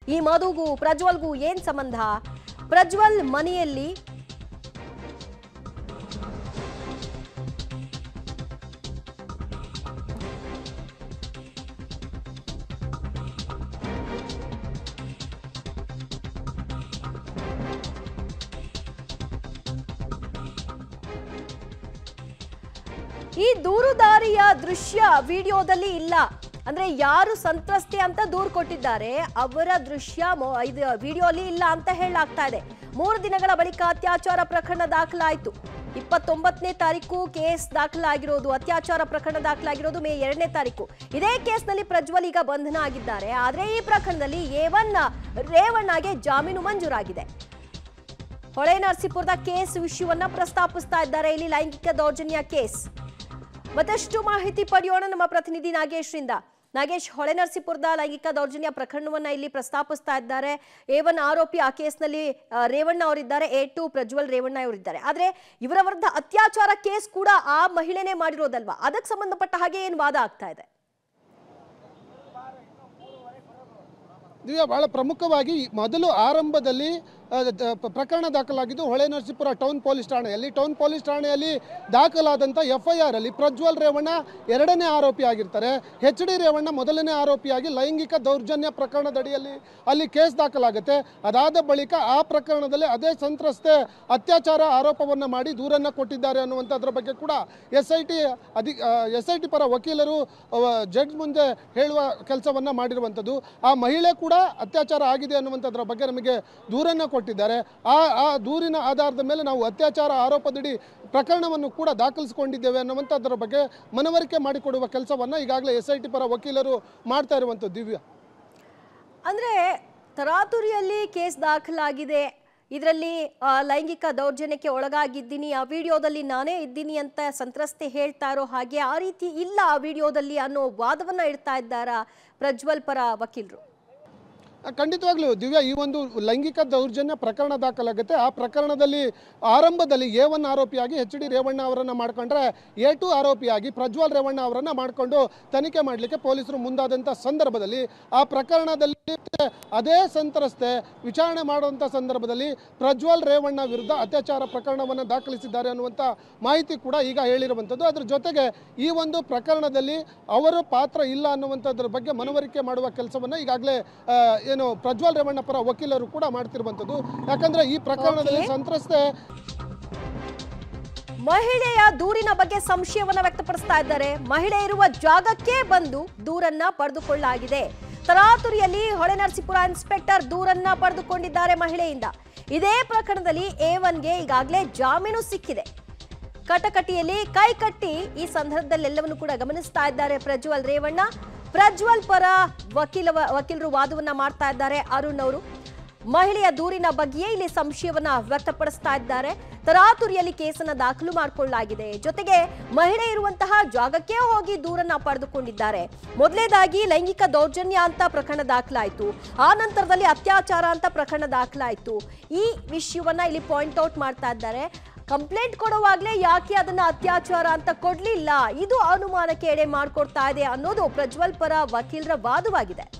ಈ ಮಧುಗೂ ಪ್ರಜ್ವಲ್ಗೂ ಏನ್ ಸಂಬಂಧ ಪ್ರಜ್ವಲ್ ಮನೆಯಲ್ಲಿ ಈ ದೂರುದಾರಿಯ ದೃಶ್ಯ ವಿಡಿಯೋದಲ್ಲಿ ಇಲ್ಲ ಅಂದ್ರೆ ಯಾರು ಸಂತ್ರಸ್ತೆ ಅಂತ ದೂರು ಕೊಟ್ಟಿದ್ದಾರೆ ಅವರ ದೃಶ್ಯ ಮೊ- ಇದು ವಿಡಿಯೋಲಿ ಇಲ್ಲ ಅಂತ ಹೇಳಲಾಗ್ತಾ ಇದೆ ಮೂರು ದಿನಗಳ ಬಳಿಕ ಅತ್ಯಾಚಾರ ಪ್ರಕರಣ ದಾಖಲಾಯಿತು ಇಪ್ಪತ್ತೊಂಬತ್ತನೇ ತಾರೀಕು ಕೇಸ್ ದಾಖಲಾಗಿರೋದು ಅತ್ಯಾಚಾರ ಪ್ರಕರಣ ದಾಖಲಾಗಿರೋದು ಮೇ ಎರಡನೇ ತಾರೀಕು ಇದೇ ಕೇಸ್ನಲ್ಲಿ ಪ್ರಜ್ವಲ್ ಈಗ ಬಂಧನ ಆಗಿದ್ದಾರೆ ಆದ್ರೆ ಈ ಪ್ರಕರಣದಲ್ಲಿ ಏವನ್ನ ರೇವಣ್ಣಗೆ ಜಾಮೀನು ಮಂಜೂರಾಗಿದೆ ಹೊಳೆ ನರಸೀಪುರದ ಕೇಸ್ ವಿಷಯವನ್ನ ಪ್ರಸ್ತಾಪಿಸ್ತಾ ಇದ್ದಾರೆ ಇಲ್ಲಿ ಲೈಂಗಿಕ ದೌರ್ಜನ್ಯ ಕೇಸ್ ಮತ್ತಷ್ಟು ಮಾಹಿತಿ ಪಡೆಯೋಣ ನಮ್ಮ ಪ್ರತಿನಿಧಿ ನಾಗೇಶ್ರಿಂದ ನಾಗೇಶ್ ಹೊಳೆ ನರಸೀಪುರದ ಲೈಂಗಿಕ ದೌರ್ಜನ್ಯ ಪ್ರಕರಣವನ್ನ ಇಲ್ಲಿ ಪ್ರಸ್ತಾಪಿಸ್ತಾ ಇದ್ದಾರೆ ಎ ಒನ್ ಆರೋಪಿ ಆ ಕೇಸ್ನಲ್ಲಿ ಆ, ರೇವಣ್ಣ ಅವರಿದ್ದಾರೆ ಎ ಟು ಪ್ರಜ್ವಲ್ ರೇವಣ್ಣ ಅವರಿದ್ದಾರೆ ಆದ್ರೆ ಇವರ ವಿರುದ್ಧ ಅತ್ಯಾಚಾರ ಕೇಸ್ ಕೂಡ ಆ ಮಹಿಳೆನೇ ಮಾಡಿರೋದಲ್ವಾ ಅದಕ್ಕೆ ಸಂಬಂಧಪಟ್ಟ ಹಾಗೆ ಏನ್ ವಾದ ಆಗ್ತಾ ಇದೆ ದಿವ್ಯ ಬಹಳ ಪ್ರಮುಖವಾಗಿ ಮೊದಲು ಆರಂಭದಲ್ಲಿ ಆ, ದ- ಪ- ಪ್ರಕರಣ ದಾಖಲಾಗಿದ್ದು ಹೊಳೆ ನರಸೀಪುರ ಟೌನ್ ಪೊಲೀಸ್ ಠಾಣೆಯಲ್ಲಿ ಟೌನ್ ಪೊಲೀಸ್ ಠಾಣೆಯಲ್ಲಿ ದಾಖಲಾದಂಥ ಎಫ್ ಐ ಆರ್ ಅಲ್ಲಿ ಪ್ರಜ್ವಲ್ ರೇವಣ್ಣ ಎರಡನೇ ಆರೋಪಿ ಆಗಿರ್ತಾರೆ ಎಚ್ ಡಿ ರೇವಣ್ಣ ಮೊದಲನೇ ಆರೋಪಿಯಾಗಿ ಲೈಂಗಿಕ ದೌರ್ಜನ್ಯ ಪ್ರಕರಣದಡಿಯಲ್ಲಿ ಅಲ್ಲಿ ಕೇಸ್ ದಾಖಲಾಗುತ್ತೆ ಅದಾದ ಬಳಿಕ ಆ ಪ್ರಕರಣದಲ್ಲಿ ಅದೇ ಸಂತ್ರಸ್ತೆ ಅತ್ಯಾಚಾರ ಆರೋಪವನ್ನು ಮಾಡಿ ದೂರನ್ನು ಕೊಟ್ಟಿದ್ದಾರೆ ಅನ್ನುವಂಥದ್ರ ಬಗ್ಗೆ ಕೂಡ ಎಸ್ ಐ ಟಿ ಅಧಿ ಎಸ್ ಐ ಟಿ ಪರ ವಕೀಲರು ಜಡ್ಜ್ ಮುಂದೆ ಹೇಳುವ ಕೆಲಸವನ್ನು ಮಾಡಿರುವಂಥದ್ದು ಆ ಮಹಿಳೆ ಕೂಡ ಅತ್ಯಾಚಾರ ಆಗಿದೆ ಅನ್ನುವಂಥದ್ರ ಬಗ್ಗೆ ನಮಗೆ ದೂರನ್ನು ಕೊಟ್ಟಿದ್ದಾರೆ ಆ ಆ ದೂರಿನ ಆಧಾರದ ಮೇಲೆ ನಾವು ಅತ್ಯಾಚಾರ ಆರೋಪದಡಿ ಪ್ರಕರಣವನ್ನು ಕೂಡ ದಾಖಲಿಸಿಕೊಂಡಿದ್ದೇವೆ ಅನ್ನುವಂಥದ್ರ ಬಗ್ಗೆ ಮನವರಿಕೆ ಮಾಡಿಕೊಡುವ ಕೆಲಸವನ್ನು ಈಗಾಗಲೇ ಎಸ್ ಐ ಟಿ ಪರ ವಕೀಲರು ಮಾಡ್ತಾ ಇರುವಂಥದ್ದು ದಿವ್ಯ ಅಂದ್ರೆ ತರಾತುರಿಯಲ್ಲಿ ಕೇಸ್ ದಾಖಲಾಗಿದೆ ಇದರಲ್ಲಿ ಆ, ಲೈಂಗಿಕ ದೌರ್ಜನ್ಯಕ್ಕೆ ಒಳಗಾಗಿದ್ದೀನಿ ಆ ವಿಡಿಯೋದಲ್ಲಿ ನಾನೇ ಇದ್ದೀನಿ ಅಂತ ಸಂತ್ರಸ್ತೆ ಹೇಳ್ತಾ ಇರೋ ಹಾಗೆ ಆ ರೀತಿ ಇಲ್ಲ ಆ ವಿಡಿಯೋದಲ್ಲಿ ಅನ್ನೋ ವಾದವನ್ನ ಇಡ್ತಾ ಇದ್ದಾರಾ ಪ್ರಜ್ವಲ್ ಪರ ವಕೀಲರು ಆ, ಖಂಡಿತವಾಗ್ಲೂ ದಿವ್ಯ ಈ ಒಂದು ಲೈಂಗಿಕ ದೌರ್ಜನ್ಯ ಪ್ರಕರಣ ದಾಖಲಾಗುತ್ತೆ ಆ ಪ್ರಕರಣದಲ್ಲಿ ಆರಂಭದಲ್ಲಿ ಎ ಒನ್ ಆರೋಪಿಯಾಗಿ ಎಚ್ ಡಿ ರೇವಣ್ಣ ಅವರನ್ನು ಮಾಡ್ಕೊಂಡ್ರೆ ಎ ಟು ಆರೋಪಿಯಾಗಿ ಪ್ರಜ್ವಲ್ ರೇವಣ್ಣ ಅವರನ್ನು ಮಾಡಿಕೊಂಡು ತನಿಖೆ ಮಾಡಲಿಕ್ಕೆ ಪೊಲೀಸರು ಮುಂದಾದಂಥ ಸಂದರ್ಭದಲ್ಲಿ ಆ ಪ್ರಕರಣದಲ್ಲಿ ಅದೇ ಸಂತ್ರಸ್ತೆ ವಿಚಾರಣೆ ಮಾಡುವಂಥ ಸಂದರ್ಭದಲ್ಲಿ ಪ್ರಜ್ವಲ್ ರೇವಣ್ಣ ವಿರುದ್ಧ ಅತ್ಯಾಚಾರ ಪ್ರಕರಣವನ್ನು ದಾಖಲಿಸಿದ್ದಾರೆ ಅನ್ನುವಂಥ ಮಾಹಿತಿ ಕೂಡ ಈಗ ಹೇಳಿರುವಂಥದ್ದು ಅದ್ರ ಜೊತೆಗೆ ಈ ಒಂದು ಪ್ರಕರಣದಲ್ಲಿ ಅವರ ಪಾತ್ರ ಇಲ್ಲ ಅನ್ನುವಂಥದ್ರ ಬಗ್ಗೆ ಮನವರಿಕೆ ಮಾಡುವ ಕೆಲಸವನ್ನು ಈಗಾಗಲೇ ಆ, ಏನು ಪ್ರಜ್ವಲ್ ರೇವಣ್ಣ ಪರ ವಕೀಲರು ಕೂಡ ಮಾಡ್ತಿರುವಂಥದ್ದು ಯಾಕಂದ್ರೆ ಈ ಪ್ರಕರಣದಲ್ಲಿ Okay. ಸಂತ್ರಸ್ತೆ ಮಹಿಳೆಯ ದೂರಿನ ಬಗ್ಗೆ ಸಂಶಯವನ್ನ ವ್ಯಕ್ತಪಡಿಸ್ತಾ ಇದ್ದಾರೆ ಮಹಿಳೆ ಇರುವ ಜಾಗಕ್ಕೆ ಬಂದು ದೂರನ್ನ ಪಡೆದುಕೊಳ್ಳಲಾಗಿದೆ ತರಾತುರಿಯಲ್ಲಿ ಹೊಳೆನರಸೀಪುರ ಇನ್ಸ್ಪೆಕ್ಟರ್ ದೂರನ್ನ ಪಡೆದುಕೊಂಡಿದ್ದಾರೆ ಮಹಿಳೆಯಿಂದ ಇದೇ ಪ್ರಕರಣದಲ್ಲಿ ಎ ಒನ್ಗೆ ಈಗಾಗಲೇ ಜಾಮೀನು ಸಿಕ್ಕಿದೆ ಕಟಕಟಿಯಲ್ಲಿ ಕೈ ಕಟ್ಟಿ ಈ ಸಂದರ್ಭದಲ್ಲಿ ಎಲ್ಲವನ್ನು ಕೂಡ ಗಮನಿಸ್ತಾ ಇದ್ದಾರೆ ಪ್ರಜ್ವಲ್ ರೇವಣ್ಣ ಪ್ರಜ್ವಲ್ ಪರ ವಕೀಲ ವಕೀಲರು ವಾದವನ್ನ ಮಾಡ್ತಾ ಇದ್ದಾರೆ ಅರುಣ್ ಅವರು ಮಹಿಳೆಯ ದೂರಿನ ಬಗ್ಗೆಯೇ ಇಲ್ಲಿ ಸಂಶಯವನ್ನ ವ್ಯಕ್ತಪಡಿಸ್ತಾ ಇದ್ದಾರೆ ತರಾತುರಿಯಲ್ಲಿ ಕೇಸನ್ನ ದಾಖಲು ಮಾಡಿಕೊಳ್ಳಲಾಗಿದೆ ಜೊತೆಗೆ ಮಹಿಳೆ ಇರುವಂತಹ ಜಾಗಕ್ಕೆ ಹೋಗಿ ದೂರನ್ನ ಪಡೆದುಕೊಂಡಿದ್ದಾರೆ ಮೊದಲನೇದಾಗಿ ಲೈಂಗಿಕ ದೌರ್ಜನ್ಯ ಅಂತ ಪ್ರಕರಣ ದಾಖಲಾಯಿತು ಆ ನಂತರದಲ್ಲಿ ಅತ್ಯಾಚಾರ ಅಂತ ಪ್ರಕರಣ ದಾಖಲಾಯಿತು ಈ ವಿಷಯವನ್ನ ಇಲ್ಲಿ ಪಾಯಿಂಟ್ ಔಟ್ ಮಾಡ್ತಾ ಇದ್ದಾರೆ ಕಂಪ್ಲೇಂಟ್ ಕೊಡುವಾಗ್ಲೇ ಯಾಕೆ ಅದನ್ನ ಅತ್ಯಾಚಾರ ಅಂತ ಕೊಡ್ಲಿಲ್ಲ ಇದು ಅನುಮಾನಕ್ಕೆ ಎಡೆ ಮಾಡ್ಕೊಡ್ತಾ ಇದೆ ಅನ್ನೋದು ಪ್ರಜ್ವಲ್ ಪರ ವಕೀಲರ ವಾದವಾಗಿದೆ